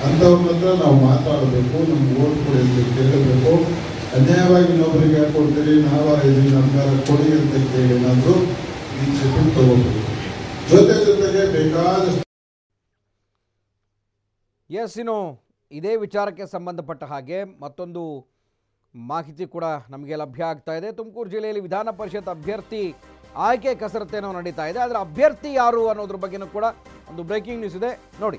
ಅಂಥವ್ರ ಹತ್ರ ನಾವು ಮಾತಾಡಬೇಕು ನಮ್ಗೆ ಓಟ್ ಕೊಡಿ ಅಂತ ಕೇಳಬೇಕು ಅನ್ಯಾಯವಾಗಿ ಇನ್ನೊಬ್ಬರಿಗೆ ಯಾಕೆ ಕೊಡ್ತೀರಿ ನಾವು ಇದೀವಿ ನಮ್ಗಾರ ಕೊಡಿ ಅಂತ ಕೇಳಿ ಏನಾದರೂ ದೀಕ್ಷೆಗಳು ತಗೋಬೇಕು ಜೊತೆ ಜೊತೆಗೆ ಬೇಕಾದಷ್ಟು ಎಸ್ ಇನ್ನು ಇದೇ ವಿಚಾರಕ್ಕೆ ಸಂಬಂಧಪಟ್ಟ ಹಾಗೆ ಮತ್ತೊಂದು ಮಾಹಿತಿ ಕೂಡ ನಮಗೆ ಲಭ್ಯ ಆಗ್ತಾ ಇದೆ ತುಮಕೂರು ಜಿಲ್ಲೆಯಲ್ಲಿ ವಿಧಾನ ಪರಿಷತ್ ಅಭ್ಯರ್ಥಿ ಆಯ್ಕೆ ಕಸರತ್ತೇನೋ ನಡೀತಾ ಇದೆ ಆದರೆ ಅಭ್ಯರ್ಥಿ ಯಾರು ಅನ್ನೋದ್ರ ಬಗ್ಗೆನೂ ಕೂಡ ಒಂದು ಬ್ರೇಕಿಂಗ್ ನ್ಯೂಸ್ ಇದೆ ನೋಡಿ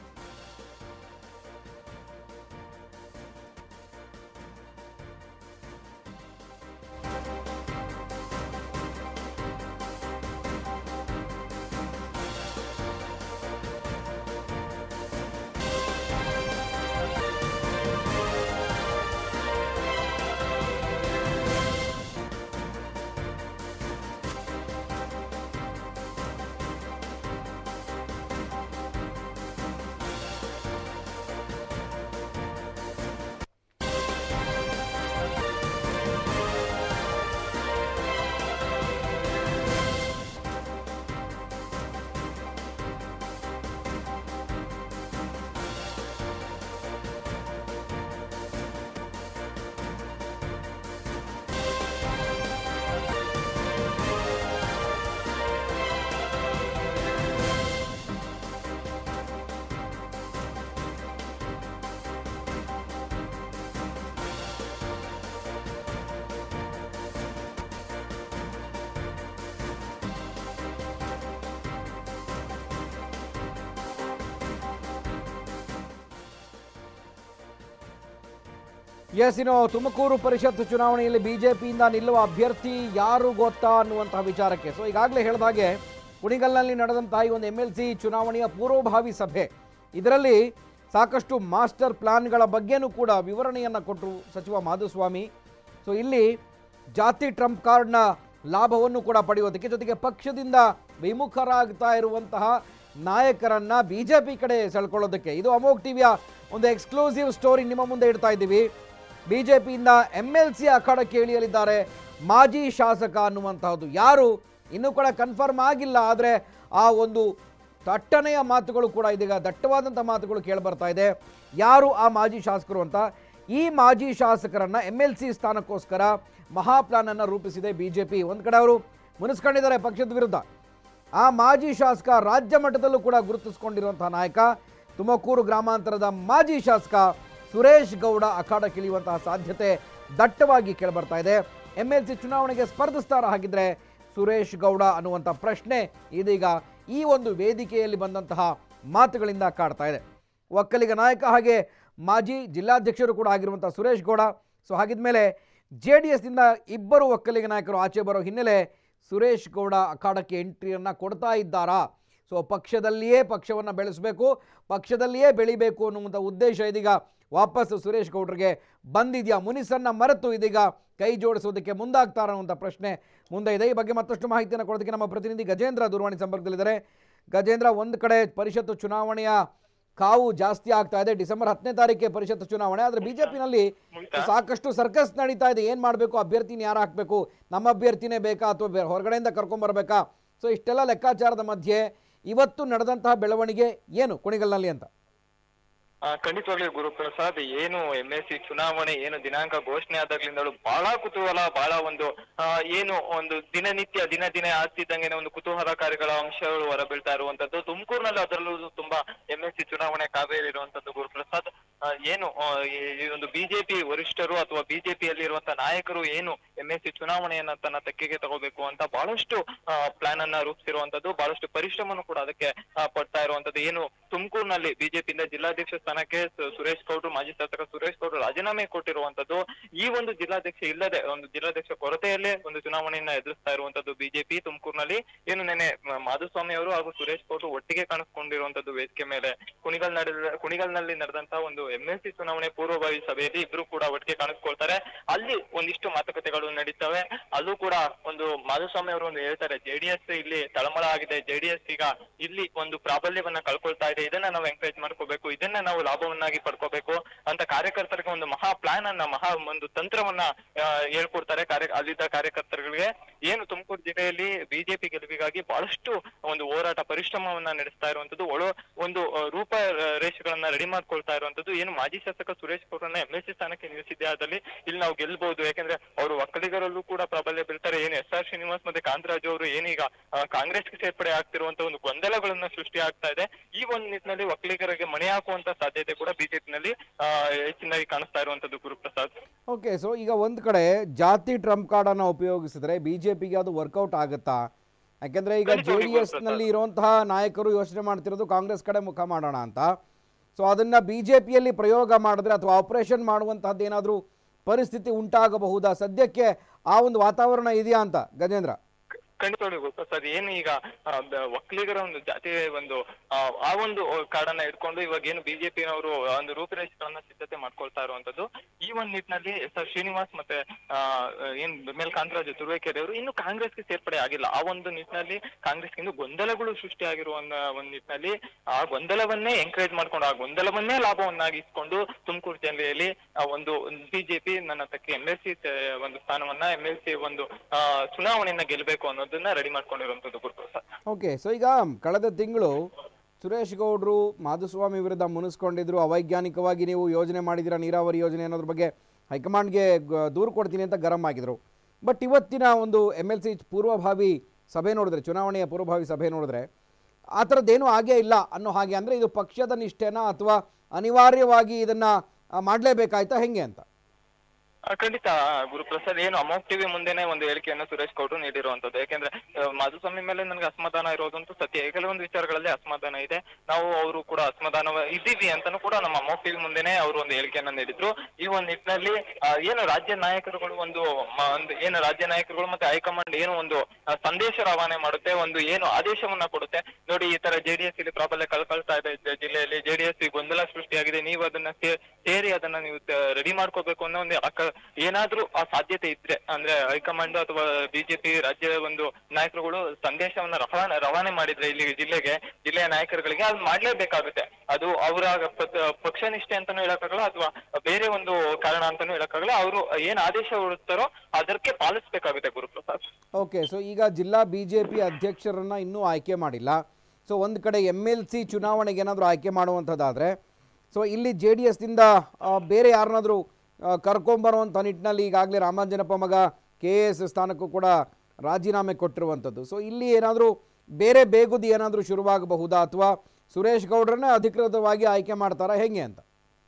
ಎಸ್ ಇನ್ನು ತುಮಕೂರು ಪರಿಷತ್ ಚುನಾವಣೆಯಲ್ಲಿ ಬಿಜೆಪಿಯಿಂದ ನಿಲ್ಲುವ ಅಭ್ಯರ್ಥಿ ಯಾರು ಗೊತ್ತಾ ಅನ್ನುವಂತಹ ವಿಚಾರಕ್ಕೆ ಸೊ ಈಗಾಗಲೇ ಹೇಳಿದ ಹಾಗೆ ಕುಣಿಗಲ್ನಲ್ಲಿ ನಡೆದಂತಹ ಈ ಒಂದು ಎಮ್ ಎಲ್ ಸಿ ಚುನಾವಣೆಯ ಪೂರ್ವಭಾವಿ ಸಭೆ ಇದರಲ್ಲಿ ಸಾಕಷ್ಟು ಮಾಸ್ಟರ್ ಪ್ಲಾನ್ಗಳ ಬಗ್ಗೆನೂ ಕೂಡ ವಿವರಣೆಯನ್ನು ಕೊಟ್ಟರು ಸಚಿವ ಮಾಧುಸ್ವಾಮಿ ಸೊ ಇಲ್ಲಿ ಜಾತಿ ಟ್ರಂಪ್ ಕಾರ್ಡ್ನ ಲಾಭವನ್ನು ಕೂಡ ಪಡೆಯೋದಕ್ಕೆ ಜೊತೆಗೆ ಪಕ್ಷದಿಂದ ವಿಮುಖರಾಗ್ತಾ ಇರುವಂತಹ ನಾಯಕರನ್ನ ಬಿಜೆಪಿ ಕಡೆ ಸೆಳ್ಕೊಳ್ಳೋದಕ್ಕೆ ಇದು ಅಮೋಕ್ ಟಿವಿಯ ಒಂದು ಎಕ್ಸ್ಕ್ಲೂಸಿವ್ ಸ್ಟೋರಿ ನಿಮ್ಮ ಮುಂದೆ ಇಡ್ತಾ ಇದ್ದೀವಿ ಬಿಜೆಪಿಯಿಂದ ಎಮ್ ಎಲ್ ಸಿ ಅಖಾಡಕ್ಕೆ ಇಳಿಯಲಿದ್ದಾರೆ ಮಾಜಿ ಶಾಸಕ ಅನ್ನುವಂತಹದ್ದು ಯಾರು ಇನ್ನೂ ಕೂಡ ಕನ್ಫರ್ಮ್ ಆಗಿಲ್ಲ ಆದರೆ ಆ ಒಂದು ದಟ್ಟನೆಯ ಮಾತುಗಳು ಕೂಡ ಇದೀಗ ದಟ್ಟವಾದಂಥ ಮಾತುಗಳು ಕೇಳಿಬರ್ತಾ ಇದೆ ಯಾರು ಆ ಮಾಜಿ ಶಾಸಕರು ಅಂತ ಈ ಮಾಜಿ ಶಾಸಕರನ್ನ ಎಮ್ ಎಲ್ ಸಿ ಸ್ಥಾನಕ್ಕೋಸ್ಕರ ಮಹಾ ಪ್ಲಾನ್ ಅನ್ನು ರೂಪಿಸಿದೆ ಬಿಜೆಪಿ ಒಂದು ಕಡೆ ಅವರು ಮುನಿಸ್ಕೊಂಡಿದ್ದಾರೆ ಪಕ್ಷದ ವಿರುದ್ಧ ಆ ಮಾಜಿ ಶಾಸಕ ರಾಜ್ಯ ಮಟ್ಟದಲ್ಲೂ ಕೂಡ ಗುರುತಿಸಿಕೊಂಡಿರುವಂತಹ ನಾಯಕ ತುಮಕೂರು ಗ್ರಾಮಾಂತರದ ಮಾಜಿ ಶಾಸಕ ಸುರೇಶ್ ಗೌಡ ಅಖಾಡಕ್ಕಿಳಿಯುವಂತಹ ಸಾಧ್ಯತೆ ದಟ್ಟವಾಗಿ ಕೇಳಿಬರ್ತಾ ಇದೆ ಎಮ್ ಎಲ್ ಸಿ ಚುನಾವಣೆಗೆ ಸ್ಪರ್ಧಿಸ್ತಾರ ಹಾಗಿದ್ರೆ ಸುರೇಶ್ ಗೌಡ ಅನ್ನುವಂಥ ಪ್ರಶ್ನೆ ಇದೀಗ ಈ ಒಂದು ವೇದಿಕೆಯಲ್ಲಿ ಬಂದಂತಹ ಮಾತುಗಳಿಂದ ಕಾಡ್ತಾ ಇದೆ ಒಕ್ಕಲಿಗ ನಾಯಕ ಹಾಗೆ ಮಾಜಿ ಜಿಲ್ಲಾಧ್ಯಕ್ಷರು ಕೂಡ ಆಗಿರುವಂಥ ಸುರೇಶ್ ಗೌಡ ಸೊ ಹಾಗಿದ್ಮೇಲೆ ಜೆ ಡಿ ಎಸ್ನಿಂದ ಇಬ್ಬರು ಒಕ್ಕಲಿಗ ನಾಯಕರು ಆಚೆ ಬರೋ ಹಿನ್ನೆಲೆ ಸುರೇಶ್ ಗೌಡ ಅಖಾಡಕ್ಕೆ ಎಂಟ್ರಿಯನ್ನು ಕೊಡ್ತಾ ಇದ್ದಾರಾ ಸೊ ಪಕ್ಷದಲ್ಲಿಯೇ ಪಕ್ಷವನ್ನು ಬೆಳೆಸಬೇಕು ಪಕ್ಷದಲ್ಲಿಯೇ ಬೆಳಿಬೇಕು ಅನ್ನುವಂಥ ಉದ್ದೇಶ ಇದೀಗ ವಾಪಸ್ ಸುರೇಶ್ ಗೌಡ್ರಿಗೆ ಬಂದಿದೆಯಾ ಮುನಿಸನ್ನ ಮರೆತು ಇದೀಗ ಕೈ ಜೋಡಿಸೋದಕ್ಕೆ ಮುಂದಾಗ್ತಾರ ಅನ್ನುವಂಥ ಪ್ರಶ್ನೆ ಮುಂದೆ ಇದೆ ಈ ಬಗ್ಗೆ ಮತ್ತಷ್ಟು ಮಾಹಿತಿಯನ್ನು ಕೊಡೋದಕ್ಕೆ ನಮ್ಮ ಪ್ರತಿನಿಧಿ ಗಜೇಂದ್ರ ದೂರವಾಣಿ ಸಂಪರ್ಕದಲ್ಲಿದ್ದಾರೆ ಗಜೇಂದ್ರ ಒಂದು ಕಡೆ ಪರಿಷತ್ತು ಚುನಾವಣೆಯ ಕಾವು ಜಾಸ್ತಿ ಆಗ್ತಾ ಇದೆ ಡಿಸೆಂಬರ್ ಹತ್ತನೇ ತಾರೀಕಿಗೆ ಪರಿಷತ್ತು ಚುನಾವಣೆ ಆದರೆ ಬಿಜೆಪಿನಲ್ಲಿ ಸಾಕಷ್ಟು ಸರ್ಕಸ್ ನಡೀತಾ ಇದೆ ಏನು ಮಾಡಬೇಕು ಅಭ್ಯರ್ಥಿನ ಯಾರು ಹಾಕಬೇಕು ನಮ್ಮ ಅಭ್ಯರ್ಥಿನೇ ಬೇಕಾ ಅಥವಾ ಬೇರೆ ಹೊರಗಡೆಯಿಂದ ಕರ್ಕೊಂಬರ್ಬೇಕಾ ಸೊ ಇಷ್ಟೆಲ್ಲ ಲೆಕ್ಕಾಚಾರದ ಮಧ್ಯೆ ಇವತ್ತು ನಡೆದಂತಹ ಬೆಳವಣಿಗೆ ಏನು ಕುಣಿಗಲ್ನಲ್ಲಿ ಅಂತ ಆ, ಖಂಡಿತವಾಗ್ಲೂ ಗುರುಪ್ರಸಾದ್ ಏನು ಎಂ ಎಸ್ ಸಿ ಚುನಾವಣೆ ಏನು ದಿನಾಂಕ ಘೋಷಣೆ ಆದಾಗ್ಲಿಂದಲೂ ಬಹಳ ಕುತೂಹಲ ಬಹಳ ಒಂದು ಆ, ಏನು ಒಂದು ದಿನನಿತ್ಯ ದಿನ ದಿನ ಆಗ್ತಿದ್ದಂಗೆನೆ ಒಂದು ಕುತೂಹಲಕಾರಿಗಳ ಅಂಶಗಳು ಹೊರಬೀಳ್ತಾ ಇರುವಂತದ್ದು ತುಮಕೂರಿನಲ್ಲಿ ಅದರಲ್ಲೂ ತುಂಬಾ ಎಂ ಎಸ್ ಸಿ ಚುನಾವಣೆ ಕಾವೇರಿರುವಂತದ್ದು ಗುರುಪ್ರಸಾದ್ ಆ, ಏನು ಆ, ಈ- ಈ ಒಂದು ಬಿಜೆಪಿ ವರಿಷ್ಠರು ಅಥವಾ ಬಿಜೆಪಿಯಲ್ಲಿ ಇರುವಂತಹ ನಾಯಕರು ಏನು ಎಂ ಎಸ್ ಸಿ ಚುನಾವಣೆಯನ್ನ ತನ್ನ ತೆಕ್ಕೆಗೆ ತಗೋಬೇಕು ಅಂತ ಬಹಳಷ್ಟು ಪ್ಲಾನ್ ಅನ್ನ ರೂಪಿಸಿರುವಂತದ್ದು ಬಹಳಷ್ಟು ಪರಿಶ್ರಮನು ಕೂಡ ಅದಕ್ಕೆ ಆ, ಪಡ್ತಾ ಇರುವಂತದ್ದು ಏನು ತುಮಕೂರಿನಲ್ಲಿ ಬಿಜೆಪಿಯಿಂದ ಜಿಲ್ಲಾಧ್ಯಕ್ಷ ಸ್ಥಾನಕ್ಕೆ ಸು- ಸುರೇಶ್ ಗೌಡ್ರು ಮಾಜಿ ಶಾಸಕ ಸುರೇಶ್ ಗೌಡ್ರು ರಾಜೀನಾಮೆ ಕೊಟ್ಟಿರುವಂತದ್ದು ಈ ಒಂದು ಜಿಲ್ಲಾಧ್ಯಕ್ಷ ಇಲ್ಲದೆ ಒಂದು ಜಿಲ್ಲಾಧ್ಯಕ್ಷ ಕೊರತೆಯಲ್ಲೇ ಒಂದು ಚುನಾವಣೆಯನ್ನ ಎದುರಿಸ್ತಾ ಇರುವಂತದ್ದು ಬಿಜೆಪಿ ತುಮಕೂರಿನಲ್ಲಿ ಏನು ನೆನೆ ಮ- ಮಾಧುಸ್ವಾಮಿ ಅವರು ಹಾಗೂ ಸುರೇಶ್ ಗೌಡ್ರು ಒಟ್ಟಿಗೆ ಕಾಣಿಸ್ಕೊಂಡಿರುವಂತದ್ದು ವೇದಿಕೆ ಮೇಲೆ ಕುಣಿಗಲ್ ನಡೆದ ಕುಣಿಗಲ್ನಲ್ಲಿ ನಡೆದಂತಹ ಒಂದು ಎಂ ಎಲ್ ಸಿ ಚುನಾವಣೆ ಪೂರ್ವಭಾವಿ ಸಭೆಯಲ್ಲಿ ಇಬ್ರು ಕೂಡ ಒಟ್ಟಿಗೆ ಕಾಣಿಸ್ಕೊಳ್ತಾರೆ ಅಲ್ಲಿ ಒಂದಿಷ್ಟು ಮಾತುಕತೆಗಳು ನಡೀತವೆ ಅಲ್ಲೂ ಕೂಡ ಒಂದು ಮಾಧುಸ್ವಾಮಿ ಅವರು ಒಂದು ಹೇಳ್ತಾರೆ ಜೆಡಿಎಸ್ ಇಲ್ಲಿ ತಳಮಳ ಆಗಿದೆ ಜೆಡಿಎಸ್ ಈಗ ಇಲ್ಲಿ ಒಂದು ಪ್ರಾಬಲ್ಯವನ್ನ ಕಳ್ಕೊಳ್ತಾ ಇದೆ ಇದನ್ನ ನಾವು ಎಂಕರೇಜ್ ಮಾಡ್ಕೋಬೇಕು ಇದನ್ನ ನಾವು ಲಾಭವನ್ನಾಗಿ ಪಡ್ಕೋಬೇಕು ಅಂತ ಕಾರ್ಯಕರ್ತರಿಗೆ ಒಂದು ಮಹಾ ಪ್ಲಾನ್ ಅನ್ನ ಮಹಾ ಒಂದು ತಂತ್ರವನ್ನ ಆ, ಹೇಳ್ಕೊಡ್ತಾರೆ ಕಾರ್ಯ ಅಲ್ಲಿದ್ದ ಕಾರ್ಯಕರ್ತರಿಗೆ ಏನು ತುಮಕೂರು ಜಿಲ್ಲೆಯಲ್ಲಿ ಬಿಜೆಪಿ ಗೆಲುವಿಗಾಗಿ ಗಳಿಗಾಗಿ ಬಹಳಷ್ಟು ಒಂದು ಹೋರಾಟ ಪರಿಶ್ರಮವನ್ನ ನಡೆಸ್ತಾ ಇರುವಂತದ್ದು ಒಳ ಒಂದು ಆ, ರೂಪ ಆ, ರೇಷೆಗಳನ್ನ ರೆಡಿ ಮಾಡ್ಕೊಳ್ತಾ ಇರುವಂತದ್ದು ಏನು ಮಾಜಿ ಶಾಸಕ ಸುರೇಶ್ ಗೌಡ್ರನ್ನ ಎಂ ಎಲ್ ಸಿ ಸ್ಥಾನಕ್ಕೆ ನಿಲ್ಲಿಸಿದ್ದೆ ಆದಲ್ಲಿ ಇಲ್ಲಿ ನಾವು ಗೆಲ್ಬಹುದು ಯಾಕಂದ್ರೆ ಅವರು ಒಕ್ಕಲಿಗರಲ್ಲೂ ಕೂಡ ಪ್ರಾಬಲ್ಯ ಬೀಳ್ತಾರೆ ಏನು ಎಸ್ ಆರ್ ಶ್ರೀನಿವಾಸ್ ಮತ್ತೆ ಕಾಂತರಾಜು ಅವರು ಏನೀಗ ಆ, ಕಾಂಗ್ರೆಸ್ಗೆ ಸೇರ್ಪಡೆ ಆಗ್ತಿರುವಂತ ಒಂದು ಗೊಂದಲಗಳನ್ನ ಸೃಷ್ಟಿ ಆಗ್ತಾ ಇದೆ ಈ ಒಂದು ನಿಟ್ಟಿನಲ್ಲಿ ಒಕ್ಕಲಿಗರಿಗೆ ಮಣೆ ಹಾಕುವಂತ ಸಾಧ್ಯತೆ ಕೂಡ ಬಿಜೆಪಿನಲ್ಲಿ ಹೆಚ್ಚಿನಾಗಿ ಕಾಣಿಸ್ತಾ ಇರುವಂತದ್ದು ಗುರುಪ್ರಸಾದ್ ಓಕೆ ಸೊ ಈಗ ಒಂದು ಕಡೆ ಜಾತಿ ಟ್ರಂಪ್ ಕಾರ್ಡನ್ನು ಉಪಯೋಗಿಸಿದ್ರೆ ಬಿ ಜೆ ಪಿಗೆ ಅದು ವರ್ಕೌಟ್ ಆಗುತ್ತಾ ಯಾಕೆಂದರೆ ಈಗ ಜೆ ಖಂಡಿತವಾಗಿ ಡಿ ಎಸ್ನಲ್ಲಿ ಇರುವಂತಹ ನಾಯಕರು ಯೋಚನೆ ಮಾಡ್ತಿರೋದು ಕಾಂಗ್ರೆಸ್ ಕಡೆ ಮುಖ ಮಾಡೋಣ ಅಂತ ಸೊ ಅದನ್ನು ಬಿ ಜೆ ಪಿಯಲ್ಲಿ ಪ್ರಯೋಗ ಮಾಡಿದ್ರೆ ಅಥವಾ ಆಪರೇಷನ್ ಮಾಡುವಂತಹದ್ದು ಏನಾದರೂ ಪರಿಸ್ಥಿತಿ ಉಂಟಾಗಬಹುದಾ ಸದ್ಯಕ್ಕೆ ಆ ಒಂದು ವಾತಾವರಣ ಇದೆಯಾ ಅಂತ ಗಜೇಂದ್ರ ಖಂಡಿತವಾಗಿ ಗುರುಪ್ರಸಾದ್ ಏನು ಈಗ ಆ, ಬ- ಒಕ್ಕಲಿಗರ ಒಂದು ಜಾತಿ ಒಂದು ಆ, ಆ ಒಂದು ಕಾಡನ್ನ ಇಟ್ಕೊಂಡು ಇವಾಗ ಏನು ಬಿಜೆಪಿನವರು ಒಂದು ರೂಪುರೇಷೆಗಳನ್ನ ಸಿದ್ಧತೆ ಮಾಡ್ಕೊಳ್ತಾ ಇರುವಂತದ್ದು ಈ ಒಂದು ನಿಟ್ಟಿನಲ್ಲಿ ಎಸ್ ಆರ್ ಶ್ರೀನಿವಾಸ್ ಮತ್ತೆ ಆ, ಏನ್ ಮೇಲ್ ಕಾಂತರಾಜು ತುರುವೇಕೆರೆ ಅವರು ಇನ್ನು ಕಾಂಗ್ರೆಸ್ಗೆ ಸೇರ್ಪಡೆ ಆಗಿಲ್ಲ ಆ ಒಂದು ನಿಟ್ಟಿನಲ್ಲಿ ಕಾಂಗ್ರೆಸ್ಗೆ ಇನ್ನು ಗೊಂದಲಗಳು ಸೃಷ್ಟಿಯಾಗಿರುವ ಒಂದು ಒಂದು ನಿಟ್ಟಿನಲ್ಲಿ ಆ ಗೊಂದಲವನ್ನೇ ಎಂಕರೇಜ್ ಮಾಡ್ಕೊಂಡು ಆ ಗೊಂದಲವನ್ನೇ ಲಾಭವನ್ನಾಗಿಸ್ಕೊಂಡು ತುಮಕೂರು ಜಿಲ್ಲೆಯಲ್ಲಿ ಆ ಒಂದು ಬಿಜೆಪಿ ನನ್ನ ತಕ್ಕೆ ಎಂ ಎಲ್ ಸಿ ಒಂದು ಸ್ಥಾನವನ್ನ ಎಂ ಎಲ್ ಸಿ ಒಂದು ಆ, ಚುನಾವಣೆಯನ್ನ ಗೆಲ್ಲಬೇಕು ಅನ್ನೋದನ್ನ ರೆಡಿ ಮಾಡ್ಕೊಂಡಿರುವಂತದ್ದು ಗುರುಪ್ರಸಾದ್ ಓಕೆ ಸೊ ಈಗ ಕಳೆದ ತಿಂಗಳು ಸುರೇಶ್ ಗೌಡ್ರು ಮಾಧುಸ್ವಾಮಿ ವಿರುದ್ಧ ಮುನಿಸ್ಕೊಂಡಿದ್ರು ಅವೈಜ್ಞಾನಿಕವಾಗಿ ನೀವು ಯೋಜನೆ ಮಾಡಿದಿರ ನೀರಾವರಿ ಯೋಜನೆ ಅನ್ನೋದ್ರ ಬಗ್ಗೆ ಹೈಕಮಾಂಡ್ಗೆ ಗ- ದೂರು ಕೊಡ್ತೀನಿ ಅಂತ ಗರಂ ಆಗಿದ್ರು ಬಟ್ ಇವತ್ತಿನ ಒಂದು ಎಮ್ ಎಲ್ ಸಿ ಪೂರ್ವಭಾವಿ ಸಭೆ ನೋಡಿದ್ರೆ ಚುನಾವಣೆಯ ಪೂರ್ವಭಾವಿ ಸಭೆ ನೋಡಿದ್ರೆ ಆ ಥರದ್ದೇನೂ ಆಗೇ ಇಲ್ಲ ಅನ್ನೋ ಹಾಗೆ ಅಂದರೆ ಇದು ಪಕ್ಷದ ನಿಷ್ಠೆನಾ ಅಥವಾ ಅನಿವಾರ್ಯವಾಗಿ ಇದನ್ನು ಮಾಡಲೇಬೇಕಾಯ್ತಾ ಹೆಂಗೆ ಅಂತ ಆ, ಖಂಡಿತ ಗುರುಪ್ರಸಾದ್ ಏನು ಅಮೋಕ್ ಟಿವಿ ಮುಂದೆನೆ ಒಂದು ಹೇಳಿಕೆಯನ್ನು ಸುರೇಶ್ ಗೌಡ್ರು ನೀಡಿರುವಂತದ್ದು ಯಾಕೆಂದ್ರೆ ಆ, ಮಾಧುಸ್ವಾಮಿ ಮೇಲೆ ನನಗೆ ಅಸಮಾಧಾನ ಇರೋದಂತೂ ಸತ್ಯ ಕೆಲವೊಂದು ವಿಚಾರಗಳಲ್ಲಿ ಅಸಮಾಧಾನ ಇದೆ ನಾವು ಅವರು ಕೂಡ ಅಸಮಾಧಾನ ಇದ್ದೀವಿ ಅಂತಾನು ಕೂಡ ನಮ್ಮ ಅಮೋಕ್ ಟಿವಿ ಮುಂದೆನೆ ಅವರು ಒಂದು ಹೇಳಿಕೆಯನ್ನ ನೀಡಿದ್ರು ಈ ಒಂದು ನಿಟ್ಟಿನಲ್ಲಿ ಆ, ಏನು ರಾಜ್ಯ ನಾಯಕರುಗಳು ಒಂದು ಮ- ಒಂದು ಏನು ರಾಜ್ಯ ನಾಯಕರುಗಳು ಮತ್ತೆ ಹೈಕಮಾಂಡ್ ಏನು ಒಂದು ಆ, ಸಂದೇಶ ರವಾನೆ ಮಾಡುತ್ತೆ ಒಂದು ಏನು ಆದೇಶವನ್ನ ಕೊಡುತ್ತೆ ನೋಡಿ ಈ ತರ ಜೆಡಿಎಸ್ ಇಲ್ಲಿ ಪ್ರಾಬಲ್ಯ ಕಳ್ಕೊಳ್ತಾ ಇದೆ ಜ- ಜಿಲ್ಲೆಯಲ್ಲಿ ಜೆಡಿಎಸ್ ಗೊಂದಲ ಸೃಷ್ಟಿಯಾಗಿದೆ ನೀವು ಅದನ್ನ ಸೇ- ಸೇರಿ ಅದನ್ನ ನೀವು ರೆಡಿ ಮಾಡ್ಕೋಬೇಕು ಅನ್ನೋ ಒಂದು ಅಕ- ಏನಾದ್ರೂ ಆ ಸಾಧ್ಯತೆ ಇದ್ರೆ ಅಂದ್ರೆ ಹೈಕಮಾಂಡ್ ಅಥವಾ ಬಿಜೆಪಿ ರಾಜ್ಯ ಒಂದು ನಾಯಕರುಗಳು ಸಂದೇಶವನ್ನ ರವಾನೆ ರವಾನೆ ಮಾಡಿದ್ರೆ ಇಲ್ಲಿ ಜಿಲ್ಲೆಗೆ ಜಿಲ್ಲೆಯ ನಾಯಕರುಗಳಿಗೆ ಅದು ಮಾಡ್ಲೇಬೇಕಾಗುತ್ತೆ ಅದು ಅವರ ಪಕ್ಷ ನಿಷ್ಠೆ ಅಂತಾನು ಹೇಳಕ್ಕಾಗಲ್ಲ ಅಥವಾ ಬೇರೆ ಒಂದು ಕಾರಣ ಅಂತಾನು ಹೇಳಕ್ಕಾಗಲ್ಲ ಅವರು ಏನ್ ಆದೇಶ ಹೊರಡ್ತಾರೋ ಅದಕ್ಕೆ ಪಾಲಿಸ್ಬೇಕಾಗುತ್ತೆ ಗುರುಪ್ರಸಾದ್ ಓಕೆ ಸೊ ಈಗ ಜಿಲ್ಲಾ ಬಿ ಜೆ ಪಿ ಅಧ್ಯಕ್ಷರನ್ನು ಇನ್ನೂ ಆಯ್ಕೆ ಮಾಡಿಲ್ಲ ಸೊ ಒಂದು ಕಡೆ ಎಮ್ ಎಲ್ ಸಿ ಚುನಾವಣೆಗೆ ಏನಾದರೂ ಆಯ್ಕೆ ಮಾಡುವಂಥದ್ದಾದರೆ ಸೊ ಇಲ್ಲಿ ಜೆ ಡಿ ಎಸ್ನಿಂದ ಬೇರೆ ಯಾರನ್ನಾದರೂ ಕರ್ಕೊಂಬರುವಂಥ ನಿಟ್ಟಿನಲ್ಲಿ ಈಗಾಗಲೇ ರಾಮಾಂಜನಪ್ಪ ಮಗ ಕೆ ಎ ಎಸ್ ಸ್ಥಾನಕ್ಕೂ ಕೂಡ ರಾಜೀನಾಮೆ ಕೊಟ್ಟಿರುವಂಥದ್ದು ಸೊ ಇಲ್ಲಿ ಏನಾದರೂ ಬೇರೆ ಬೇಗುದಿ ಏನಾದರೂ ಶುರುವಾಗಬಹುದಾ ಅಥವಾ ಸುರೇಶ್ ಗೌಡ್ರನ್ನೇ ಅಧಿಕೃತವಾಗಿ ಆಯ್ಕೆ ಮಾಡ್ತಾರಾ ಹೆಂಗೆ ಅಂತ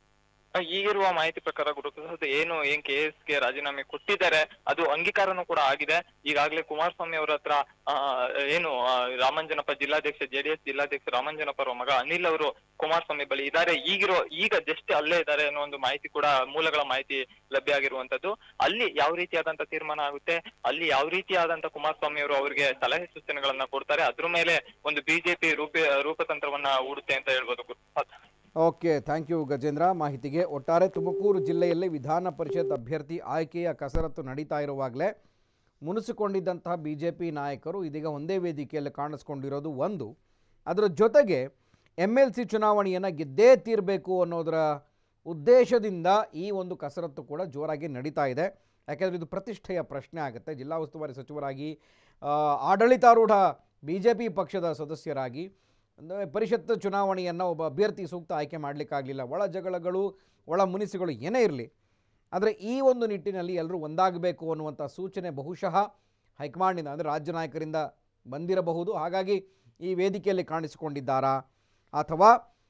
ಆ, ಈಗಿರುವ ಮಾಹಿತಿ ಪ್ರಕಾರ ಗುರುಪ್ರಸಾದ್ ಏನು ಏನ್ ಕೆ ಎಸ್ ಗೆ ರಾಜೀನಾಮೆ ಕೊಟ್ಟಿದ್ದಾರೆ ಅದು ಅಂಗೀಕಾರನೂ ಕೂಡ ಆಗಿದೆ ಈಗಾಗಲೇ ಕುಮಾರಸ್ವಾಮಿ ಅವರ ಹತ್ರ ಆ, ಏನು ಆ, ರಾಮಂಜನಪ್ಪ ಜಿಲ್ಲಾಧ್ಯಕ್ಷ ಜೆಡಿಎಸ್ ಜಿಲ್ಲಾಧ್ಯಕ್ಷ ರಾಮಂಜನಪ್ಪ ಅವರ ಮಗ ಅನಿಲ್ ಅವರು ಕುಮಾರಸ್ವಾಮಿ ಬಳಿ ಇದ್ದಾರೆ ಈಗಿರೋ ಈಗ ಜಸ್ಟ್ ಅಲ್ಲೇ ಇದ್ದಾರೆ ಅನ್ನೋ ಒಂದು ಮಾಹಿತಿ ಕೂಡ ಮೂಲಗಳ ಮಾಹಿತಿ ಲಭ್ಯ ಆಗಿರುವಂತದ್ದು ಅಲ್ಲಿ ಯಾವ ರೀತಿಯಾದಂತ ತೀರ್ಮಾನ ಆಗುತ್ತೆ ಅಲ್ಲಿ ಯಾವ ರೀತಿಯಾದಂತ ಕುಮಾರಸ್ವಾಮಿ ಅವರು ಅವರಿಗೆ ಸಲಹೆ ಸೂಚನೆಗಳನ್ನ ಕೊಡ್ತಾರೆ ಅದ್ರ ಮೇಲೆ ಒಂದು ಬಿಜೆಪಿ ರೂಪ ರೂಪತಂತ್ರವನ್ನ ಹೂಡುತ್ತೆ ಅಂತ ಹೇಳ್ಬೋದು Guruprasad okay thank you Gajendra ಮಾಹಿತಿಗೆ ಒಟ್ಟಾರೆ ತುಮಕೂರು ಜಿಲ್ಲೆಯಲ್ಲಿ ವಿಧಾನ ಪರಿಷತ್ ಅಭ್ಯರ್ಥಿ ಆಯ್ಕೆಯ ಕಸರತ್ತು ನಡೀತಾ ಇರುವಾಗಲೇ ಮುನಿಸಿಕೊಂಡಿದ್ದಂತಹ ಬಿ ಜೆ ಪಿ ನಾಯಕರು ಇದೀಗ ಒಂದೇ ವೇದಿಕೆಯಲ್ಲಿ ಕಾಣಿಸ್ಕೊಂಡಿರೋದು ಒಂದು ಅದರ ಜೊತೆಗೆ ಎಮ್ ಎಲ್ ಸಿ ಚುನಾವಣೆಯನ್ನು ಗೆದ್ದೇ ತೀರಬೇಕು ಅನ್ನೋದರ ಉದ್ದೇಶದಿಂದ ಈ ಒಂದು ಕಸರತ್ತು ಕೂಡ ಜೋರಾಗಿ ನಡೀತಾ ಇದೆ ಯಾಕೆಂದರೆ ಇದು ಪ್ರತಿಷ್ಠೆಯ ಪ್ರಶ್ನೆ ಆಗುತ್ತೆ ಜಿಲ್ಲಾ ಉಸ್ತುವಾರಿ ಸಚಿವರಾಗಿ ಆ, ಆಡಳಿತಾರೂಢ ಬಿ ಜೆ ಪಿ ಪಕ್ಷದ ಸದಸ್ಯರಾಗಿ ಅಂದರೆ ಪರಿಷತ್ ಚುನಾವಣೆಯನ್ನು ಒಬ್ಬ ಅಭ್ಯರ್ಥಿ ಸೂಕ್ತ ಆಯ್ಕೆ ಮಾಡಲಿಕ್ಕಾಗಲಿಲ್ಲ ಒಳ ಜಗಳಗಳು ಒಳ ಮುನಿಸುಗಳು ಏನೇ ಇರಲಿ ಆದರೆ ಈ ಒಂದು ನಿಟ್ಟಿನಲ್ಲಿ ಎಲ್ಲರೂ ಒಂದಾಗಬೇಕು ಅನ್ನುವಂಥ ಸೂಚನೆ ಬಹುಶಃ ಹೈಕಮಾಂಡಿಂದ ಅಂದರೆ ರಾಜ್ಯ ನಾಯಕರಿಂದ ಬಂದಿರಬಹುದು ಹಾಗಾಗಿ ಈ ವೇದಿಕೆಯಲ್ಲಿ ಕಾಣಿಸಿಕೊಂಡಿದ್ದಾರಾ ಅಥವಾ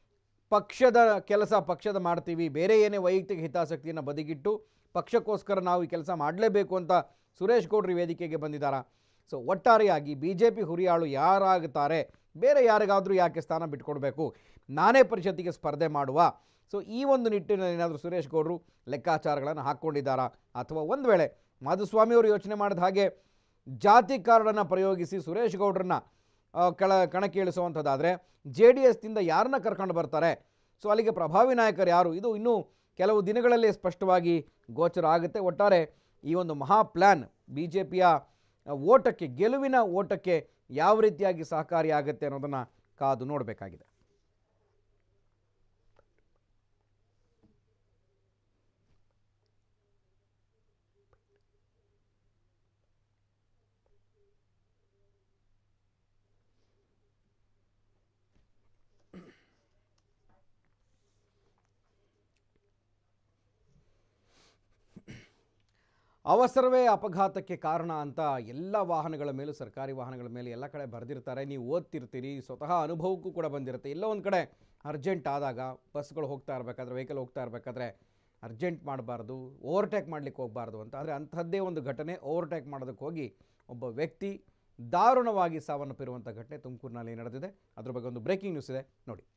ಪಕ್ಷದ ಕೆಲಸ ಪಕ್ಷದ ಮಾಡ್ತೀವಿ ಬೇರೆ ಏನೇ ವೈಯಕ್ತಿಕ ಹಿತಾಸಕ್ತಿಯನ್ನು ಬದಿಗಿಟ್ಟು ಪಕ್ಷಕ್ಕೋಸ್ಕರ ನಾವು ಈ ಕೆಲಸ ಮಾಡಲೇಬೇಕು ಅಂತ ಸುರೇಶ್ ಗೌಡ್ರು ಈ ವೇದಿಕೆಗೆ ಬಂದಿದ್ದಾರಾ ಸೊ ಒಟ್ಟಾರೆಯಾಗಿ ಬಿ ಜೆ ಪಿ ಹುರಿಯಾಳು ಯಾರಾಗುತ್ತಾರೆ ಬೇರೆ ಯಾರಿಗಾದರೂ ಯಾಕೆ ಸ್ಥಾನ ಬಿಟ್ಕೊಡ್ಬೇಕು ನಾನೇ ಪರಿಷತ್ತಿಗೆ ಸ್ಪರ್ಧೆ ಮಾಡುವ ಸೊ ಈ ಒಂದು ನಿಟ್ಟಿನಲ್ಲಿ ಏನಾದರೂ ಸುರೇಶ್ ಗೌಡರು ಲೆಕ್ಕಾಚಾರಗಳನ್ನು ಹಾಕ್ಕೊಂಡಿದ್ದಾರಾ ಅಥವಾ ಒಂದು ವೇಳೆ ಮಾಧುಸ್ವಾಮಿಯವರು ಯೋಚನೆ ಮಾಡಿದ ಹಾಗೆ ಜಾತಿ ಕಾರ್ಡನ್ನು ಪ್ರಯೋಗಿಸಿ ಸುರೇಶ್ ಗೌಡ್ರನ್ನ ಆ, ಕೆಳ ಕಣಕ್ಕೆ ಇಳಿಸುವಂಥದ್ದಾದರೆ ಜೆ ಡಿ ಎಸ್ನಿಂದ ಯಾರನ್ನ ಕರ್ಕೊಂಡು ಬರ್ತಾರೆ ಸೊ ಅಲ್ಲಿಗೆ ಪ್ರಭಾವಿ ನಾಯಕರು ಯಾರು ಇದು ಇನ್ನೂ ಕೆಲವು ದಿನಗಳಲ್ಲಿ ಸ್ಪಷ್ಟವಾಗಿ ಗೋಚರ ಆಗುತ್ತೆ ಒಟ್ಟಾರೆ ಈ ಒಂದು ಮಹಾ ಪ್ಲ್ಯಾನ್ ಬಿ ಜೆ ಪಿಯ ಓಟಕ್ಕೆ ಗೆಲುವಿನ ಓಟಕ್ಕೆ ಯಾವ ರೀತಿಯಾಗಿ ಸಹಕಾರಿಯಾಗುತ್ತೆ ಅನ್ನೋದನ್ನು ಕಾದು ನೋಡಬೇಕಾಗಿದೆ ಅವಸರವೇ ಅಪಘಾತಕ್ಕೆ ಕಾರಣ ಅಂತ ಎಲ್ಲ ವಾಹನಗಳ ಮೇಲೂ ಸರ್ಕಾರಿ ವಾಹನಗಳ ಮೇಲೆ ಎಲ್ಲ ಕಡೆ ಬರೆದಿರ್ತಾರೆ ನೀವು ಓದ್ತಿರ್ತೀರಿ ಸ್ವತಃ ಅನುಭವಕ್ಕೂ ಕೂಡ ಬಂದಿರುತ್ತೆ ಎಲ್ಲೋ ಒಂದು ಕಡೆ ಅರ್ಜೆಂಟ್ ಆದಾಗ ಬಸ್ಗಳು ಹೋಗ್ತಾ ಇರಬೇಕಾದ್ರೆ ವೆಹಿಕಲ್ ಹೋಗ್ತಾ ಇರಬೇಕಾದ್ರೆ ಅರ್ಜೆಂಟ್ ಮಾಡಬಾರ್ದು ಓವರ್ಟೇಕ್ ಮಾಡಲಿಕ್ಕೆ ಹೋಗಬಾರ್ದು ಅಂತ ಆದರೆ ಅಂಥದ್ದೇ ಒಂದು ಘಟನೆ ಓವರ್ಟೇಕ್ ಮಾಡೋದಕ್ಕೆ ಹೋಗಿ ಒಬ್ಬ ವ್ಯಕ್ತಿ ದಾರುಣವಾಗಿ ಸಾವನ್ನಪ್ಪಿರುವಂಥ ಘಟನೆ ತುಮಕೂರಿನಲ್ಲಿ ನಡೆದಿದೆ ಅದ್ರ ಬಗ್ಗೆ ಒಂದು ಬ್ರೇಕಿಂಗ್ ನ್ಯೂಸ್ ಇದೆ ನೋಡಿ